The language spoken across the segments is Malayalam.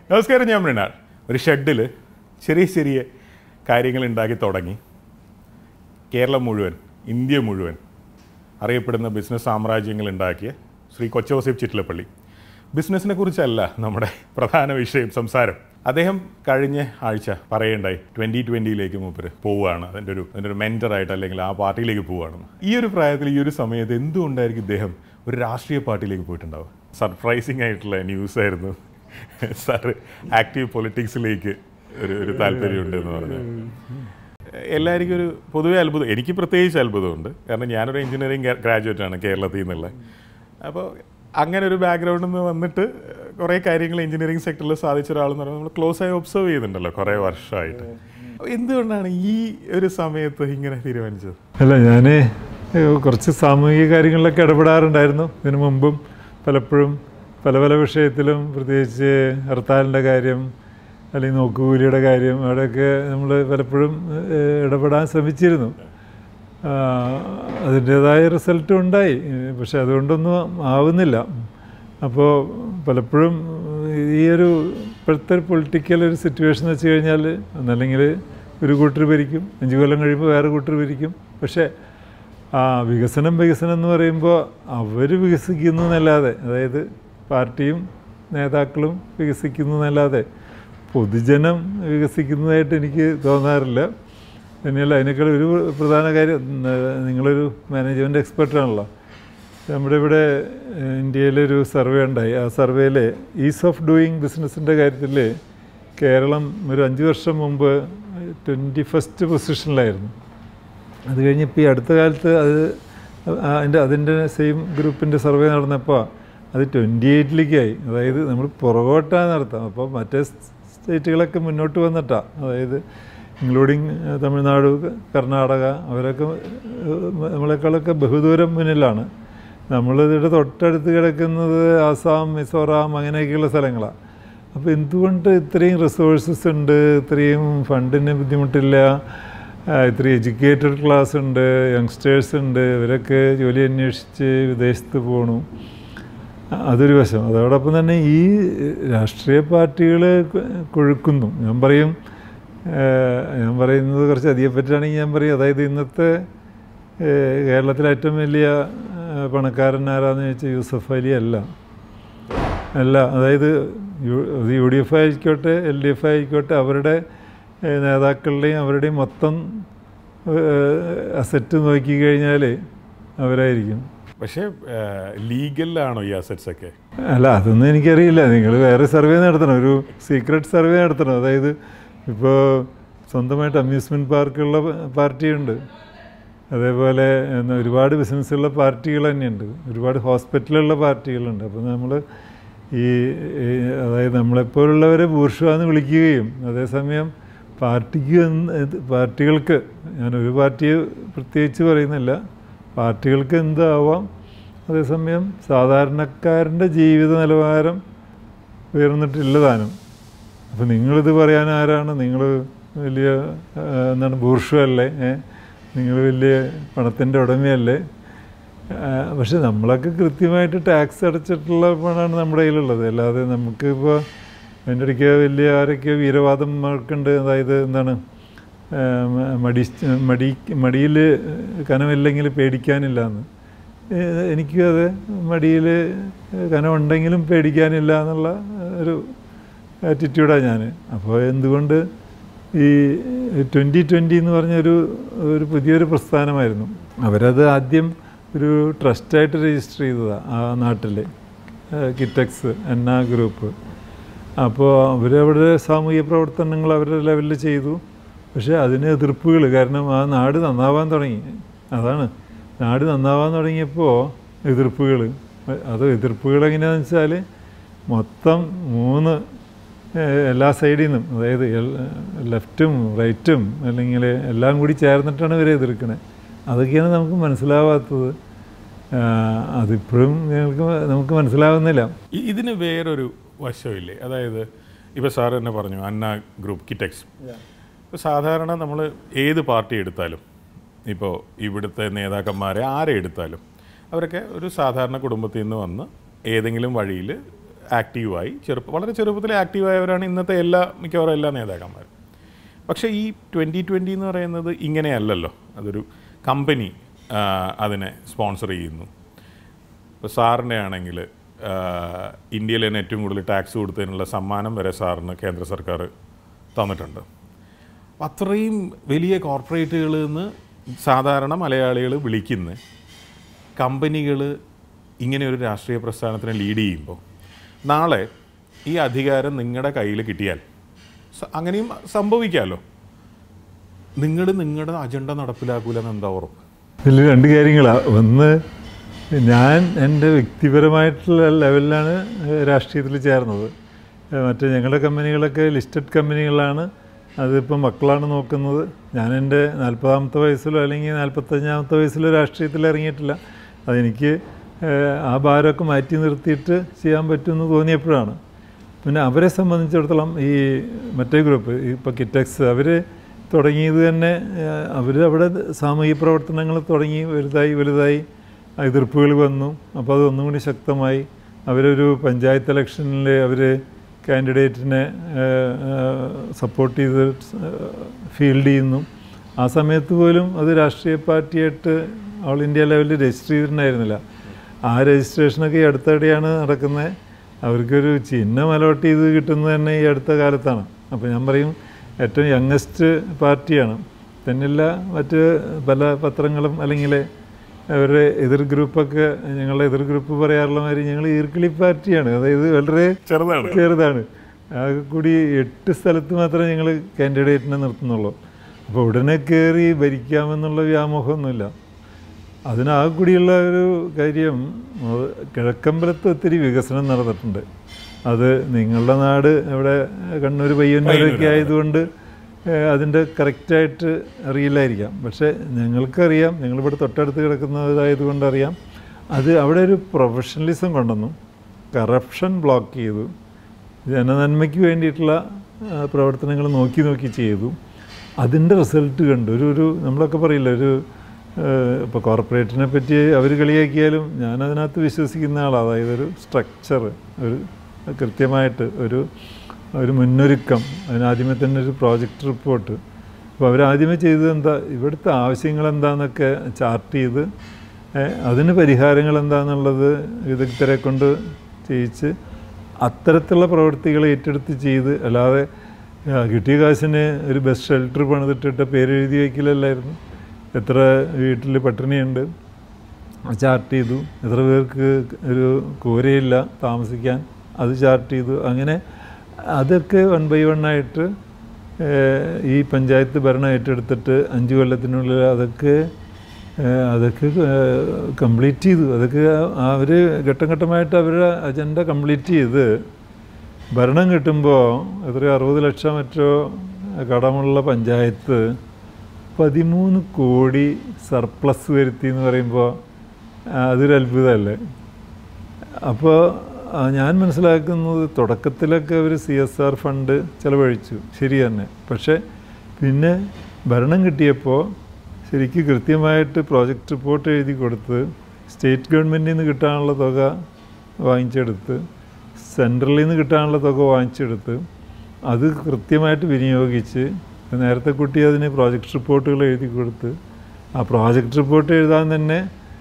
നമസ്കാരം ഞാൻ മൃണാൾ ഒരു ഷെഡിൽ ചെറിയ ചെറിയ കാര്യങ്ങൾ ഉണ്ടാക്കി തുടങ്ങി കേരളം മുഴുവൻ ഇന്ത്യ മുഴുവൻ അറിയപ്പെടുന്ന ബിസിനസ് സാമ്രാജ്യങ്ങൾ ഉണ്ടാക്കിയ ശ്രീ കൊച്ചോസേഫ് ചിറ്റിലപ്പള്ളി ബിസിനസ്സിനെ കുറിച്ചല്ല നമ്മുടെ പ്രധാന വിഷയം സംസാരം അദ്ദേഹം കഴിഞ്ഞ ആഴ്ച പറയേണ്ടായി ട്വൻ്റി ട്വൻ്റിയിലേക്ക് മൂപ്പര് പോവുകയാണ് അതിൻ്റെ ഒരു അതിൻ്റെ ഒരു മെൻറ്ററായിട്ട് അല്ലെങ്കിൽ ആ പാർട്ടിയിലേക്ക് പോവുകയാണെന്ന് ഈ ഒരു പ്രായത്തിൽ ഈ ഒരു സമയത്ത് എന്തുകൊണ്ടായിരിക്കും ഇദ്ദേഹം ഒരു രാഷ്ട്രീയ പാർട്ടിയിലേക്ക് പോയിട്ടുണ്ടാവുക സർപ്രൈസിങ് ആയിട്ടുള്ള ന്യൂസ് ആയിരുന്നു സാർ ആക്റ്റീവ് പൊളിറ്റിക്സിലേക്ക് ഒരു ഒരു താല്പര്യമുണ്ട് എന്ന് പറഞ്ഞു എല്ലാവർക്കും ഒരു പൊതുവെ അത്ഭുതം എനിക്ക് പ്രത്യേകിച്ച് അത്ഭുതമുണ്ട് കാരണം ഞാനൊരു എഞ്ചിനീയറിംഗ് ഗ്രാജുവേറ്റ് ആണ് കേരളത്തിൽ നിന്നുള്ള അപ്പോൾ അങ്ങനെ ഒരു ബാക്ക്ഗ്രൗണ്ടിൽ നിന്ന് വന്നിട്ട് കുറേ കാര്യങ്ങൾ എഞ്ചിനീയറിംഗ് സെക്ടറിൽ സാധിച്ച ഒരാളെന്ന് പറയുമ്പോൾ നമ്മൾ ക്ലോസ് ആയി ഒബ്സർവ് ചെയ്യുന്നുണ്ടല്ലോ കുറേ വർഷമായിട്ട് അപ്പോൾ എന്തുകൊണ്ടാണ് ഈ ഒരു സമയത്ത് ഇങ്ങനെ തീരുമാനിച്ചത് അല്ല ഞാൻ കുറച്ച് സാമൂഹിക കാര്യങ്ങളിലൊക്കെ ഇടപെടാറുണ്ടായിരുന്നു ഇതിനു മുമ്പും പലപ്പോഴും പല പല വിഷയത്തിലും പ്രത്യേകിച്ച് ഹർത്താലിൻ്റെ കാര്യം അല്ലെങ്കിൽ നോക്കുകൂലിയുടെ കാര്യം അവിടെയൊക്കെ നമ്മൾ പലപ്പോഴും ഏഹ്, ഇടപെടാൻ ശ്രമിച്ചിരുന്നു അതിൻ്റേതായ റിസൾട്ടും ഉണ്ടായി ഏഹ്, പക്ഷെ അതുകൊണ്ടൊന്നും ആവുന്നില്ല അപ്പോൾ പലപ്പോഴും ഈ ഒരു ഇപ്പോഴത്തെ ഒരു പൊളിറ്റിക്കൽ ഒരു സിറ്റുവേഷൻ വെച്ച് കഴിഞ്ഞാൽ ഒന്നല്ലെങ്കിൽ ഒരു കൂട്ടർ ഭരിക്കും അഞ്ച് കൊല്ലം കഴിയുമ്പോൾ വേറെ കൂട്ടർ ഭരിക്കും പക്ഷേ ആ വികസനം വികസനം എന്ന് പറയുമ്പോൾ അവർ വികസിക്കുന്നു എന്നല്ലാതെ അതായത് പാർട്ടിയും നേതാക്കളും വികസിക്കുന്നു എന്നല്ലാതെ പൊതുജനം വികസിക്കുന്നതായിട്ട് എനിക്ക് തോന്നാറില്ല തന്നെയല്ല അതിനേക്കാൾ ഒരു പ്രധാന കാര്യം ഉം, നിങ്ങളൊരു മാനേജ്മെൻറ്റ് എക്സ്പെർട്ടാണല്ലോ നമ്മുടെ ഇവിടെ ഏഹ്, ഇന്ത്യയിലൊരു സർവേ ഉണ്ടായി ആ സർവേയിൽ ഈസ് ഓഫ് ഡൂയിങ് ബിസിനസ്സിൻ്റെ കാര്യത്തിൽ കേരളം ഒരു അഞ്ച് വർഷം മുമ്പ് ട്വൻറ്റി ഫസ്റ്റ് പൊസിഷനിലായിരുന്നു അത് കഴിഞ്ഞ് ഇപ്പോൾ ഈ അടുത്ത കാലത്ത് അത് അതിൻ്റെ അതിൻ്റെ സെയിം ഗ്രൂപ്പിൻ്റെ സർവേ നടന്നപ്പോൾ അത് ട്വൻറ്റി എയ്റ്റിലേക്കായി അതായത് നമ്മൾ പുറകോട്ടാണ് നടത്താം അപ്പോൾ മറ്റേ സ്റ്റേറ്റുകളൊക്കെ മുന്നോട്ട് വന്നിട്ടാണ് അതായത് ഇൻക്ലൂഡിങ് തമിഴ്നാട് കർണാടക അവരൊക്കെ ഏഹ്, നമ്മളെക്കാളൊക്കെ ബഹുദൂരം മുന്നിലാണ് നമ്മളിവിടെ തൊട്ടടുത്ത് കിടക്കുന്നത് ആസാം മിസോറാം അങ്ങനെയൊക്കെയുള്ള സ്ഥലങ്ങളാണ് അപ്പോൾ എന്തുകൊണ്ട് ഇത്രയും റിസോഴ്സസ് ഉണ്ട് ഇത്രയും ഫണ്ടിന് ബുദ്ധിമുട്ടില്ല ആ, ഇത്രയും എഡ്യൂക്കേറ്റഡ് ക്ലാസ് ഉണ്ട് യങ്സ്റ്റേഴ്സ് ഉണ്ട് ഇവരൊക്കെ ജോലി അന്വേഷിച്ച് വിദേശത്ത് പോകണു ആ, അതൊരു വശം അതോടൊപ്പം തന്നെ ഈ രാഷ്ട്രീയ പാർട്ടികൾ കൊഴുക്കുന്നു ഞാൻ പറയും ഏഹ്, ഞാൻ പറയുന്നത് കുറച്ച് അധികം പറ്റുകയാണെങ്കിൽ ഞാൻ പറയും അതായത് ഇന്നത്തെ ഏഹ്, കേരളത്തിലെ ഏറ്റവും വലിയ ഏഹ്, പണക്കാരൻ ആരാന്ന് ചോദിച്ചാൽ യൂസഫ് അലി അല്ല അല്ല അതായത് യു യു ഡി എഫ് ആയിക്കോട്ടെ എൽ ഡി എഫ് ആയിക്കോട്ടെ അവരുടെ ഏഹ്, നേതാക്കളുടെയും അവരുടെയും മൊത്തം അസറ്റ് നോക്കിക്കഴിഞ്ഞാൽ അവരായിരിക്കും പക്ഷേ ലീഗലിലാണോ ഈ അസറ്റ്സ് ഒക്കെ അല്ല അതൊന്നും എനിക്കറിയില്ല നിങ്ങൾ വേറെ സർവേ നടത്തണം ഒരു സീക്രട്ട് സർവേ നടത്തണം അതായത് ഇപ്പോൾ സ്വന്തമായിട്ട് അമ്യൂസ്മെൻറ്റ് പാർക്കുള്ള പാർട്ടിയുണ്ട് അതേപോലെ എന്നാ ഒരുപാട് ബിസിനസ്സുള്ള പാർട്ടികൾ തന്നെയുണ്ട് ഒരുപാട് ഹോസ്പിറ്റലുള്ള പാർട്ടികളുണ്ട് അപ്പോൾ നമ്മൾ ഈ ഈ അതായത് നമ്മളെപ്പോലുള്ളവരെ ബൂർഷുവാന്ന് വിളിക്കുകയും അതേസമയം പാർട്ടിക്ക് എന്ത് ഇത് പാർട്ടികൾക്ക് ഞാൻ ഒരു പാർട്ടിയെ പ്രത്യേകിച്ച് പറയുന്നില്ല പാർട്ടികൾക്ക് എന്താവാം അതേസമയം സാധാരണക്കാരൻ്റെ ജീവിത നിലവാരം ഉയർന്നിട്ടില്ല താനും അപ്പോൾ നിങ്ങളിത് പറയാൻ ആരാണ് നിങ്ങൾ വലിയ ആ, എന്താണ് ബൂർഷു അല്ലേ നിങ്ങൾ വലിയ പണത്തിൻ്റെ ഉടമയല്ലേ ആ, പക്ഷെ നമ്മളൊക്കെ കൃത്യമായിട്ട് ടാക്സ് അടച്ചിട്ടുള്ള പണമാണ് നമ്മുടെ കയ്യിലുള്ളത് അല്ലാതെ നമുക്കിപ്പോൾ അതിൻ്റെ ഇടയ്ക്ക് വലിയ ആരൊക്കെയോ വീരവാദം ഉണ്ട് അതായത് എന്താണ് ആ, മ- മടി മടി മടിയിൽ കനമില്ലെങ്കിൽ പേടിക്കാനില്ല എന്ന് ഏഹ് എനിക്കും അത് മടിയിൽ കനമുണ്ടെങ്കിലും പേടിക്കാനില്ല എന്നുള്ള ഒരു ആറ്റിറ്റ്യൂഡാണ് ഞാൻ അപ്പോൾ എന്തുകൊണ്ട് ഈ ട്വൻറ്റി ട്വൻറ്റി എന്ന് പറഞ്ഞൊരു ഒരു പുതിയൊരു പ്രസ്ഥാനമായിരുന്നു അവരത് ആദ്യം ഒരു ട്രസ്റ്റായിട്ട് രജിസ്റ്റർ ചെയ്തതാണ് ആ നാട്ടിൽ കിറ്റക്സ് എന്ന ഗ്രൂപ്പ് അപ്പോൾ അവരവിടെ സാമൂഹിക പ്രവർത്തനങ്ങൾ അവരുടെ ലെവലിൽ ചെയ്തു പക്ഷേ അതിന് എതിർപ്പുകൾ കാരണം ആ നാട് നന്നാവാൻ തുടങ്ങി അതാണ് നാട് നന്നാവാൻ തുടങ്ങിയപ്പോൾ എതിർപ്പുകൾ അത് എതിർപ്പുകൾ എങ്ങനെയാണെന്ന് വെച്ചാൽ മൊത്തം മൂന്ന് ഏഹ്, എല്ലാ സൈഡിൽ നിന്നും അതായത് എൽ- ലെഫ്റ്റും റൈറ്റും അല്ലെങ്കിൽ എല്ലാം കൂടി ചേർന്നിട്ടാണ് ഇവരെ എതിർക്കണേ അതൊക്കെയാണ് നമുക്ക് മനസ്സിലാവാത്തത് ആഹ്, അതിപ്പോഴും ഞങ്ങൾക്ക് നമുക്ക് മനസ്സിലാവുന്നില്ല ഇ- ഇതിന് വേറൊരു വശമില്ലേ അതായത് ഇപ്പോൾ സാർ തന്നെ പറഞ്ഞു അന്ന ഗ്രൂപ്പ് കിറ്റക്സ് ഇപ്പോൾ സാധാരണ നമ്മൾ ഏത് പാർട്ടി എടുത്താലും ഇപ്പോൾ ഇവിടുത്തെ നേതാക്കന്മാരെ ആരെ എടുത്താലും അവരൊക്കെ ഒരു സാധാരണ കുടുംബത്തിൽ നിന്ന് വന്ന് ഏതെങ്കിലും വഴിയിൽ ആക്റ്റീവായി ചെറുപ്പം വളരെ ചെറുപ്പത്തിൽ ആക്റ്റീവായവരാണ് ഇന്നത്തെ എല്ലാ മിക്കവാറും എല്ലാ നേതാക്കന്മാരും പക്ഷേ ഈ ട്വൻറ്റി ട്വൻറ്റി എന്ന് പറയുന്നത് ഇങ്ങനെയല്ലല്ലോ അതൊരു കമ്പനി ആ, അതിനെ സ്പോൺസർ ചെയ്യുന്നു ഇപ്പോൾ സാറിൻ്റെ ആണെങ്കിൽ ഇന്ത്യയിൽ തന്നെ ഏറ്റവും കൂടുതൽ ടാക്സ് കൊടുത്തതിനുള്ള സമ്മാനം വരെ സാറിന് കേന്ദ്ര സർക്കാർ തന്നിട്ടുണ്ട് അപ്പം അത്രയും വലിയ കോർപ്പറേറ്റുകളിൽ നിന്ന് സാധാരണ മലയാളികൾ വിളിക്കുന്ന കമ്പനികൾ ഇങ്ങനെ ഒരു രാഷ്ട്രീയ പ്രസ്ഥാനത്തിനെ ലീഡ് ചെയ്യുമ്പോൾ നാളെ ഈ അധികാരം നിങ്ങളുടെ കയ്യിൽ കിട്ടിയാൽ സ- അങ്ങനെയും സംഭവിക്കാമല്ലോ നിങ്ങൾ നിങ്ങളുടെ അജണ്ട നടപ്പിലാക്കൂലെന്ന് എന്താ ഉറപ്പ് ഇതിൽ രണ്ട് കാര്യങ്ങളാണ് ഒന്ന് ഞാൻ എൻ്റെ വ്യക്തിപരമായിട്ടുള്ള ലെവലിലാണ് രാഷ്ട്രീയത്തിൽ ചേർന്നത് ഏഹ് മറ്റേ ഞങ്ങളുടെ കമ്പനികളൊക്കെ ലിസ്റ്റഡ് കമ്പനികളാണ് അതിപ്പം മക്കളാണ് നോക്കുന്നത് ഞാൻ എൻ്റെ നാൽപ്പതാമത്തെ വയസ്സിലോ അല്ലെങ്കിൽ നാൽപ്പത്തഞ്ചാമത്തെ വയസ്സിലോ രാഷ്ട്രീയത്തിൽ ഇറങ്ങിയിട്ടില്ല അതെനിക്ക് ഏഹ് ആ ഭാരമൊക്കെ മാറ്റി നിർത്തിയിട്ട് ചെയ്യാൻ പറ്റുമെന്ന് തോന്നിയപ്പോഴാണ് പിന്നെ അവരെ സംബന്ധിച്ചിടത്തോളം ഈ മറ്റേ ഗ്രൂപ്പ് ഇപ്പോൾ കിറ്റക്സ് അവർ തുടങ്ങിയത് തന്നെ അവർ അവിടെ സാമൂഹിക പ്രവർത്തനങ്ങൾ തുടങ്ങി വലുതായി വലുതായി എതിർപ്പുകൾ വന്നു അപ്പോൾ അത് ഒന്നും കൂടി ശക്തമായി അവരൊരു പഞ്ചായത്ത് ഇലക്ഷനിൽ അവർ കാൻഡിഡേറ്റിനെ സപ്പോർട്ട് ചെയ്ത് ഫീൽഡ് ചെയ്യുന്നു ആ സമയത്ത് പോലും അത് രാഷ്ട്രീയ പാർട്ടിയായിട്ട് ഓൾ ഇന്ത്യ ലെവലിൽ രജിസ്റ്റർ ചെയ്തിട്ടുണ്ടായിരുന്നില്ല ആ രജിസ്ട്രേഷനൊക്കെ ഈ അടുത്തിടെയാണ് നടക്കുന്നത് അവർക്കൊരു ചിഹ്നം അലോട്ട് ചെയ്ത് കിട്ടുന്നത് തന്നെ ഈ അടുത്ത കാലത്താണ് അപ്പോൾ ഞാൻ പറയും ഏറ്റവും യങ്ങസ്റ്റ് പാർട്ടിയാണ് തന്നെയല്ല മറ്റ് പല പത്രങ്ങളും അല്ലെങ്കിൽ അവരുടെ എതിർ ഗ്രൂപ്പൊക്കെ ഞങ്ങളുടെ എതിർ ഗ്രൂപ്പ് പറയാറുള്ള മാതിരി ഞങ്ങൾ ഈർക്കിളി പാർട്ടിയാണ് അതായത് വളരെ ചെറുതാണ് ചെറുതാണ് ആകെ കൂടി എട്ട് സ്ഥലത്ത് മാത്രമേ ഞങ്ങൾ കാൻഡിഡേറ്റിനെ നിർത്തുന്നുള്ളൂ അപ്പോൾ ഉടനെ കയറി ഭരിക്കാമെന്നുള്ള വ്യാമോഹമൊന്നുമില്ല അതിനാകെ കൂടിയുള്ള ഒരു കാര്യം അത് കിഴക്കമ്പലത്ത് ഒത്തിരി വികസനം നടന്നിട്ടുണ്ട് അത് നിങ്ങളുടെ നാട് ഇവിടെ കണ്ണൂർ പയ്യന്നൂരൊക്കെ ആയതുകൊണ്ട് ഏഹ്, അതിൻ്റെ കറക്റ്റായിട്ട് അറിയില്ലായിരിക്കാം പക്ഷേ ഞങ്ങൾക്കറിയാം ഞങ്ങളിവിടെ തൊട്ടടുത്ത് കിടക്കുന്നതായതുകൊണ്ട് അറിയാം അത് അവിടെ ഒരു പ്രൊഫഷണലിസം കൊണ്ടുവന്നു കറപ്ഷൻ ബ്ലോക്ക് ചെയ്തു ജനനന്മയ്ക്ക് വേണ്ടിയിട്ടുള്ള പ്രവർത്തനങ്ങൾ നോക്കി നോക്കി ചെയ്തു അതിൻ്റെ റിസൾട്ട് കണ്ടു ഒരു ഒരു നമ്മളൊക്കെ പറയില്ല ഒരു ഇപ്പോൾ കോർപ്പറേറ്റിനെ പറ്റി അവർ കളിയാക്കിയാലും ഞാനതിനകത്ത് വിശ്വസിക്കുന്ന ആളാണ് അതായത് ഒരു സ്ട്രക്ചർ ഒരു കൃത്യമായിട്ട് ഒരു ഒരു മുന്നൊരുക്കം അതിനാദ്യമേ തന്നെ ഒരു പ്രോജക്റ്റ് റിപ്പോർട്ട് അപ്പോൾ അവരാദ്യമേ ചെയ്തത് എന്താ ഇവിടുത്തെ ആവശ്യങ്ങൾ എന്താണെന്നൊക്കെ ചാർട്ട് ചെയ്ത് ഏ, അതിന് പരിഹാരങ്ങൾ എന്താണെന്നുള്ളത് വിദഗ്ധരെ കൊണ്ട് ചെയ്യിച്ച് അത്തരത്തിലുള്ള പ്രവൃത്തികൾ ഏറ്റെടുത്ത് ചെയ്ത് അല്ലാതെ ആ, കിട്ടിയ കാശിന് ഒരു ബസ് ഷെൽട്ടർ പണിതിട്ടിട്ട് പേര് എഴുതി വയ്ക്കലല്ലായിരുന്നു എത്ര വീട്ടിൽ പട്ടിണിയുണ്ട് ചാർട്ട് ചെയ്തു എത്ര പേർക്ക് ഒരു കൂരയില്ല താമസിക്കാൻ അത് ചാർട്ട് ചെയ്തു അങ്ങനെ അതൊക്കെ വൺ ബൈ വൺ ആയിട്ട് ഏഹ്, ഈ പഞ്ചായത്ത് ഭരണം ഏറ്റെടുത്തിട്ട് അഞ്ച് കൊല്ലത്തിനുള്ളിൽ അതൊക്കെ ഏഹ്, അതൊക്കെ കംപ്ലീറ്റ് ചെയ്തു അതൊക്കെ അവർ ഘട്ടം ഘട്ടമായിട്ട് അവരുടെ അജണ്ട കംപ്ലീറ്റ് ചെയ്ത് ഭരണം കിട്ടുമ്പോൾ എത്രയോ അറുപത് ലക്ഷം മറ്റോ കടമുള്ള പഞ്ചായത്ത് പതിമൂന്ന് കോടി സർപ്ലസ് വരുത്തി എന്ന് പറയുമ്പോൾ ആ, അതൊരു അത്ഭുതമല്ലേ അപ്പോൾ ആ, ഞാൻ മനസ്സിലാക്കുന്നത് തുടക്കത്തിലൊക്കെ അവർ സി എസ് ആർ ഫണ്ട് ചിലവഴിച്ചു ശരി തന്നെ പക്ഷേ പിന്നെ ഭരണം കിട്ടിയപ്പോൾ ശരിക്ക് കൃത്യമായിട്ട് പ്രോജക്റ്റ് റിപ്പോർട്ട് എഴുതി കൊടുത്ത് സ്റ്റേറ്റ് ഗവൺമെൻറ്റിൽ നിന്ന് കിട്ടാനുള്ള തുക വാങ്ങിച്ചെടുത്ത് സെൻട്രലിൽ നിന്ന് കിട്ടാനുള്ള തുക വാങ്ങിച്ചെടുത്ത് അത് കൃത്യമായിട്ട് വിനിയോഗിച്ച് നേരത്തെ കുട്ടി അതിന് പ്രോജക്റ്റ് റിപ്പോർട്ടുകൾ എഴുതി കൊടുത്ത് ആ പ്രോജക്റ്റ് റിപ്പോർട്ട് എഴുതാൻ തന്നെ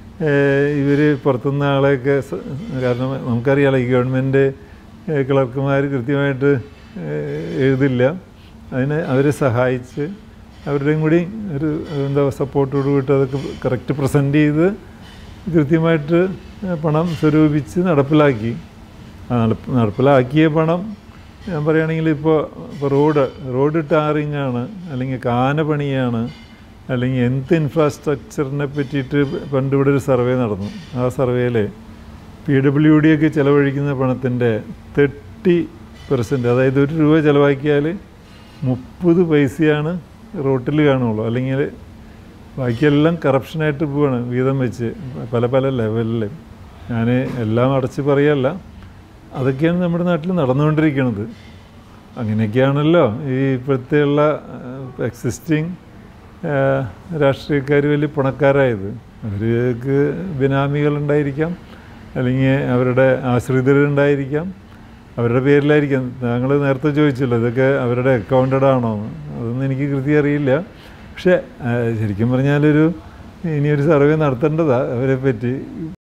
ഇവർ പുറത്തുനിന്ന് ആളെയൊക്കെ സ- കാരണം നമുക്കറിയാലോ ഈ ഗവൺമെൻറ് ക്ലർക്കുമാർ കൃത്യമായിട്ട് ഏഹ്, എഴുതില്ല അതിനെ അവരെ സഹായിച്ച് അവരുടെയും കൂടി ഒരു എന്താ സപ്പോർട്ടോട് കൂടി അതൊക്കെ കറക്റ്റ് പ്രസൻറ്റ് ചെയ്ത് കൃത്യമായിട്ട് പണം സ്വരൂപിച്ച് നടപ്പിലാക്കി ആ നടപ്പ് നടപ്പിലാക്കിയ പണം ഞാൻ പറയുകയാണെങ്കിൽ ഇപ്പോൾ ഇപ്പോൾ റോഡ് റോഡ് ടാറിങ് ആണ് അല്ലെങ്കിൽ കാന പണിയാണ് അല്ലെങ്കിൽ എന്ത് ഇൻഫ്രാസ്ട്രക്ചറിനെ പറ്റിയിട്ട് പണ്ട് ഇവിടെ ഒരു സർവേ നടന്നു ആ സർവേയിൽ പി ഡബ്ല്യു ഡി ഒക്കെ ചിലവഴിക്കുന്ന പണത്തിൻ്റെ തേർട്ടി പെർസെൻറ്റ് അതായത് ഒരു രൂപ ചിലവാക്കിയാൽ മുപ്പത് പൈസയാണ് റോട്ടിൽ കാണുള്ളൂ അല്ലെങ്കിൽ ബാക്കിയെല്ലാം കറപ്ഷനായിട്ട് പോവാണ് വീതം വെച്ച് പല പല ലെവലിൽ ഞാൻ എല്ലാം അടച്ച് പറയല്ല അതൊക്കെയാണ് നമ്മുടെ നാട്ടിൽ നടന്നുകൊണ്ടിരിക്കുന്നത് അങ്ങനെയൊക്കെയാണല്ലോ ഈ ഇപ്പോഴത്തെയുള്ള എക്സിസ്റ്റിംഗ് രാഷ്ട്രീയക്കാർ വലിയ പണക്കാരായത് അവർക്ക് ബിനാമികളുണ്ടായിരിക്കാം അല്ലെങ്കിൽ അവരുടെ ആശ്രിതരുണ്ടായിരിക്കാം അവരുടെ പേരിലായിരിക്കും താങ്കൾ നേരത്തെ ചോദിച്ചല്ലോ ഇതൊക്കെ അവരുടെ അക്കൗണ്ടഡ് ആണോ എന്ന്. അതൊന്നും എനിക്ക് കൃത്യം അറിയില്ല പക്ഷേ ആ, ശരിക്കും പറഞ്ഞാലൊരു ഇനിയൊരു സർവേ നടത്തേണ്ടതാണ് അവരെ പറ്റി